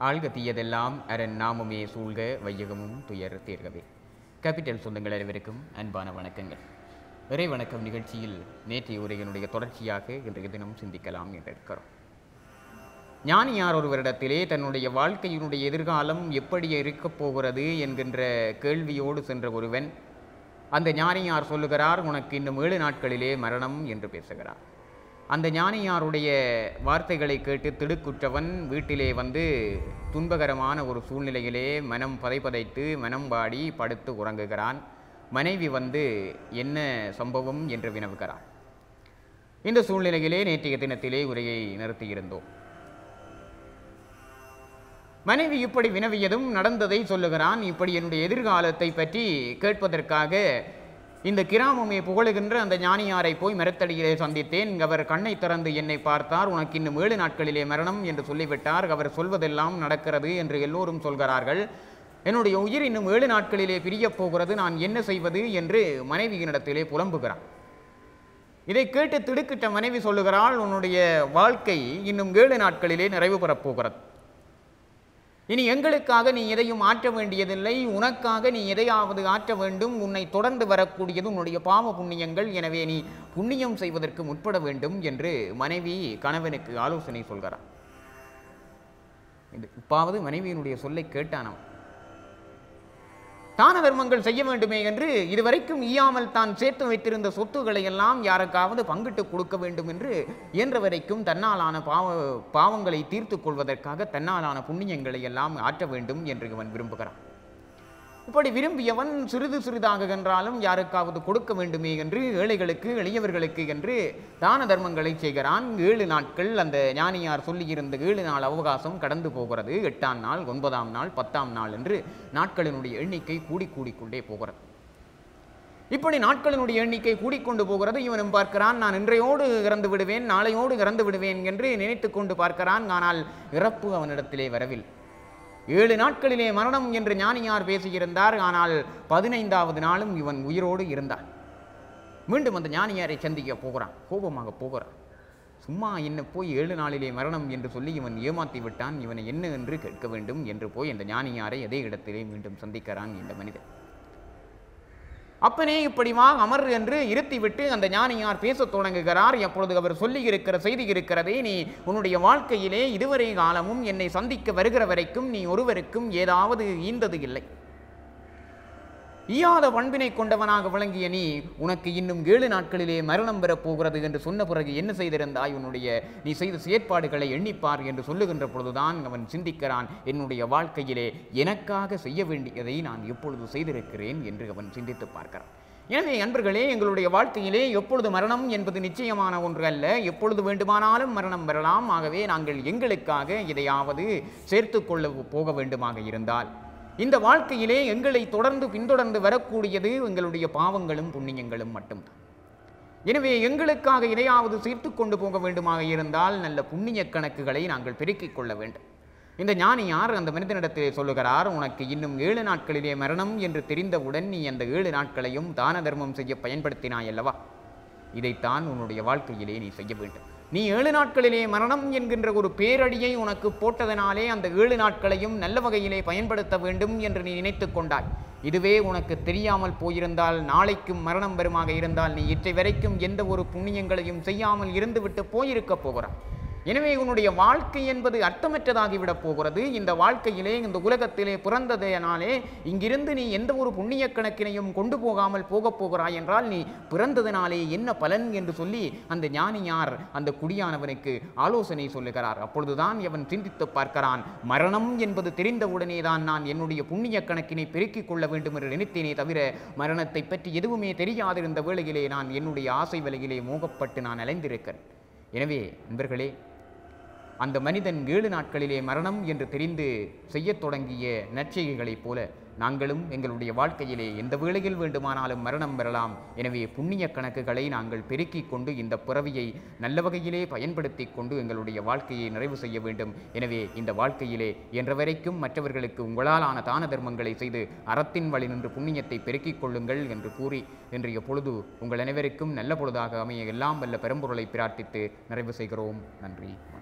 ஆள்க தீயதெல்லாம் அரண் நாமமே சூழ்க வையகமும் துயர் தீர்கவே கேபிட்டல் சொந்தங்கள் அனைவருக்கும் அன்பான வணக்கங்கள் இறை வணக்கம் நிகழ்ச்சியில் நேற்றைய உரையினுடைய தொடர்ச்சியாக இன்றைய தினம் சிந்திக்கலாம் என்று இருக்கிறோம் ஞானியார் ஒருவரிடத்திலே தன்னுடைய வாழ்க்கையினுடைய எதிர்காலம் எப்படி இருக்கப் போகிறது என்கின்ற கேள்வியோடு சென்ற ஒருவன் அந்த ஞானியார் சொல்லுகிறார் உனக்கு இன்னும் ஏழு நாட்களிலே மரணம் என்று பேசுகிறார் அந்த ஞானியாருடைய வார்த்தைகளை கேட்டு திடுக்குற்றவன் வீட்டிலே வந்து துன்பகரமான ஒரு சூழ்நிலையிலே மனம் பதைபதைத்து மனம் வாடி படுத்து உறங்குகிறான் மனைவி வந்து என்ன சம்பவம் என்று வினவுகிறார் இந்த சூழ்நிலையிலே நேற்றைய தினத்திலே உரையை நிறுத்தியிருந்தோம் மனைவி இப்படி வினவியதும் நடந்ததை சொல்லுகிறான் இப்படி என்னுடைய எதிர்காலத்தை பற்றி கேட்பதற்காக இந்த கிராமமே புகழுகின்ற அந்த ஞானியாரை போய் மரத்தடியிலே சந்தித்தேன் அவர் கண்ணை திறந்து என்னை பார்த்தார் உனக்கு இன்னும் ஏழு நாட்களிலே மரணம் என்று சொல்லிவிட்டார் அவர் சொல்வதெல்லாம் நடக்கிறது என்று எல்லோரும் சொல்கிறார்கள் என்னுடைய உயிர் இன்னும் ஏழு நாட்களிலே பிரியப் போகிறது நான் என்ன செய்வது என்று மனைவியினிடத்திலே புலம்புகிறான் இதை கேட்டு திடுக்கிட்ட மனைவி சொல்லுகிறாள் உன்னுடைய வாழ்க்கை இன்னும் ஏழு நாட்களிலே நிறைவு பெறப் போகிறது இனி எங்களுக்காக நீ எதையும் ஆற்ற வேண்டியதில்லை உனக்காக நீ எதையாவது ஆற்ற வேண்டும் உன்னை தொடர்ந்து வரக்கூடியது உன்னுடைய பாவ புண்ணியங்கள் எனவே நீ புண்ணியம் செய்வதற்கு முற்பட வேண்டும் என்று மனைவி கணவனுக்கு ஆலோசனை சொல்கிறார் இது இப்பாவது மனைவியினுடைய சொல்லை கேட்டான் அவன் தான தர்மங்கள் செய்ய வேண்டுமே என்று இதுவரைக்கும் ஈயாமல் தான் சேர்த்து வைத்திருந்த சொத்துக்களை எல்லாம் யாருக்காவது பங்கிட்டு கொடுக்க வேண்டும் என்று இயன்ற வரைக்கும் தன்னாலான பாவ பாவங்களை தீர்த்து கொள்வதற்காக தன்னாலான புண்ணியங்களை எல்லாம் ஆற்ற வேண்டும் என்று இவன் விரும்புகிறான் இப்படி விரும்பியவன் சிறிது சிறிதாக என்றாலும் யாருக்காவது கொடுக்க வேண்டுமே என்று ஏழைகளுக்கு எளியவர்களுக்கு என்று தான தர்மங்களை செய்கிறான் ஏழு நாட்கள் அந்த ஞானியார் சொல்லியிருந்த ஏழு நாள் அவகாசம் கடந்து போகிறது எட்டாம் நாள் ஒன்பதாம் நாள் பத்தாம் நாள் என்று நாட்களினுடைய எண்ணிக்கை கூடி கூடிக்கொண்டே போகிறது இப்படி நாட்களினுடைய எண்ணிக்கை கூடிக்கொண்டு போகிறது இவனும் பார்க்கிறான் நான் இன்றையோடு இறந்து விடுவேன் நாளையோடு இறந்து விடுவேன் என்று நினைத்து கொண்டு பார்க்கிறான் ஆனால் இறப்பு அவனிடத்திலே வரவில்லை ஏழு நாட்களிலே மரணம் என்று ஞானியார் பேசியிருந்தார் ஆனால் பதினைந்தாவது நாளும் இவன் உயிரோடு இருந்தான் மீண்டும் அந்த ஞானியாரை சந்திக்க போகிறான் கோபமாக போகிறான் சும்மா என்ன போய் ஏழு நாளிலே மரணம் என்று சொல்லி இவன் ஏமாத்தி விட்டான் இவனை என்ன என்று கேட்க வேண்டும் என்று போய் அந்த ஞானியாரை அதே இடத்திலே மீண்டும் சந்திக்கிறான் இந்த மனிதன் அப்பனே இப்படி வா அமர் என்று இருத்திவிட்டு அந்த ஞானியார் பேசத் தொடங்குகிறார் எப்பொழுது அவர் சொல்லி இருக்கிற செய்தி இருக்கிறதே நீ உன்னுடைய வாழ்க்கையிலே இதுவரை காலமும் என்னை சந்திக்க வருகிற வரைக்கும் நீ ஒருவருக்கும் ஏதாவது ஈந்தது இல்லை ஈயாத பண்பினை கொண்டவனாக விளங்கிய நீ உனக்கு இன்னும் ஏழு நாட்களிலே மரணம் பெறப் போகிறது என்று சொன்ன பிறகு என்ன செய்திருந்தாய் உன்னுடைய நீ செய்த செயற்பாடுகளை எண்ணிப்பார் என்று சொல்லுகின்ற பொழுதுதான் அவன் சிந்திக்கிறான் என்னுடைய வாழ்க்கையிலே எனக்காக செய்ய வேண்டியதை நான் எப்பொழுது செய்திருக்கிறேன் என்று அவன் சிந்தித்து பார்க்கிறான் எனவே அன்பர்களே எங்களுடைய வாழ்க்கையிலே எப்பொழுது மரணம் என்பது நிச்சயமான ஒன்று அல்ல எப்பொழுது வேண்டுமானாலும் மரணம் வரலாம் ஆகவே நாங்கள் எங்களுக்காக எதையாவது சேர்த்து கொள்ள போக வேண்டுமாக இருந்தால் இந்த வாழ்க்கையிலே எங்களை தொடர்ந்து பின்தொடர்ந்து வரக்கூடியது எங்களுடைய பாவங்களும் புண்ணியங்களும் மட்டும்தான் எனவே எங்களுக்காக எதையாவது சேர்த்து கொண்டு போக வேண்டுமாக இருந்தால் நல்ல புண்ணிய கணக்குகளை நாங்கள் பெருக்கிக் கொள்ள வேண்டும் இந்த ஞானியார் அந்த மனிதனிடத்திலே சொல்லுகிறார் உனக்கு இன்னும் ஏழு நாட்களிலே மரணம் என்று தெரிந்தவுடன் நீ அந்த ஏழு நாட்களையும் தான தர்மம் செய்ய பயன்படுத்தினாய் அல்லவா இதைத்தான் உன்னுடைய வாழ்க்கையிலே நீ செய்ய வேண்டும் நீ ஏழு நாட்களிலே மரணம் என்கின்ற ஒரு பேரடியை உனக்கு போட்டதனாலே அந்த ஏழு நாட்களையும் நல்ல வகையிலே பயன்படுத்த வேண்டும் என்று நீ நினைத்து கொண்டாய் இதுவே உனக்கு தெரியாமல் போயிருந்தால் நாளைக்கும் மரணம் வருமாக இருந்தால் நீ இற்றை வரைக்கும் எந்த ஒரு புண்ணியங்களையும் செய்யாமல் இருந்துவிட்டு போயிருக்க போகிறாய் எனவே உன்னுடைய வாழ்க்கை என்பது அர்த்தமற்றதாகிவிடப் போகிறது இந்த வாழ்க்கையிலே இந்த உலகத்திலே பிறந்ததனாலே இங்கிருந்து நீ எந்த ஒரு புண்ணிய கணக்கினையும் கொண்டு போகாமல் போகப் போகிறாய் என்றால் நீ பிறந்ததனாலே என்ன பலன் என்று சொல்லி அந்த ஞானியார் அந்த குடியானவனுக்கு ஆலோசனை சொல்லுகிறார் அப்பொழுதுதான் அவன் சிந்தித்து பார்க்கிறான் மரணம் என்பது தெரிந்தவுடனே தான் நான் என்னுடைய புண்ணிய கணக்கினை பெருக்கிக் கொள்ள வேண்டும் என்று நினைத்தேனே தவிர மரணத்தை பற்றி எதுவுமே தெரியாதிருந்த வேளையிலே நான் என்னுடைய ஆசை வலையிலே மோகப்பட்டு நான் அலைந்திருக்கிறேன் எனவே நண்பர்களே அந்த மனிதன் ஏழு நாட்களிலே மரணம் என்று தெரிந்து செய்யத் தொடங்கிய நற்செய்கைகளைப் போல நாங்களும் எங்களுடைய வாழ்க்கையிலே எந்த வேளையில் வேண்டுமானாலும் மரணம் பெறலாம் எனவே புண்ணிய கணக்குகளை நாங்கள் பெருக்கிக் கொண்டு இந்த பிறவியை நல்ல வகையிலே பயன்படுத்தி கொண்டு எங்களுடைய வாழ்க்கையை நிறைவு செய்ய வேண்டும் எனவே இந்த வாழ்க்கையிலே என்ற வரைக்கும் மற்றவர்களுக்கு உங்களாலான தான தர்மங்களை செய்து அறத்தின் வழி நின்று புண்ணியத்தை பெருக்கிக் கொள்ளுங்கள் என்று கூறி இன்றைய பொழுது உங்கள் அனைவருக்கும் நல்ல பொழுதாக அமைய எல்லாம் வல்ல பெரும்பொருளை பிரார்த்தித்து நிறைவு செய்கிறோம் நன்றி